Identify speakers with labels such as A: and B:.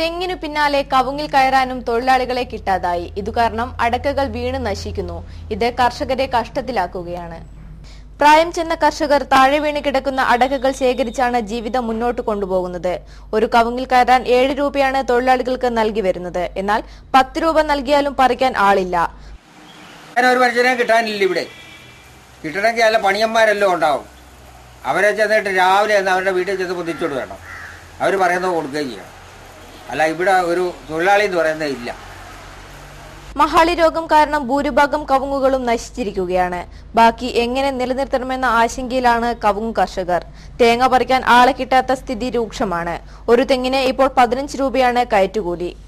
A: തെങ്ങിനു പിന്നാലെ കവുങ്ങിൽ കയറാനും തൊഴിലാളികളെ കിട്ടാതായി ഇതുകാരണം അടക്കകൾ വീണ് നശിക്കുന്നു ഇത് കർഷകരെ കഷ്ടത്തിലാക്കുകയാണ് പ്രായം ചെന്ന കർഷകർ താഴെ വീണ് കിടക്കുന്ന അടക്കകൾ ശേഖരിച്ചാണ് ജീവിതം മുന്നോട്ട് കൊണ്ടുപോകുന്നത് ഒരു കവുങ്ങിൽ കയറാൻ ഏഴ് രൂപയാണ് തൊഴിലാളികൾക്ക് നൽകി വരുന്നത് എന്നാൽ പത്ത് രൂപ നൽകിയാലും പറിക്കാൻ ആളില്ല
B: അങ്ങനെ ഒരു മനുഷ്യനെ കിട്ടാനില്ല ഇവിടെ കിട്ടണമെങ്കിൽ അല്ല പണിയന്മാരെല്ലാം ഉണ്ടാവും അവരെ ചെന്നിട്ട് രാവിലെ ചെന്ന് അവരുടെ വീട്ടിൽ ചെന്ന് പൊതിച്ചോട് വേണം അവർ പറയുന്നത് കൊടുക്കുകയും ചെയ്യണം അല്ല ഇവിടെ ഒരു തൊഴിലാളി എന്ന് പറയുന്നത് ഇല്ല
A: മഹാളി രോഗം കാരണം ഭൂരിഭാഗം കവുങ്ങുകളും നശിച്ചിരിക്കുകയാണ് ബാക്കി എങ്ങനെ നിലനിർത്തണമെന്ന ആശങ്കയിലാണ് കവുങ്ങ് കർഷകർ തേങ്ങ പറിക്കാൻ ആളെ കിട്ടാത്ത സ്ഥിതി രൂക്ഷമാണ് ഒരു തെങ്ങിന് ഇപ്പോൾ പതിനഞ്ച് രൂപയാണ് കയറ്റുകൂലി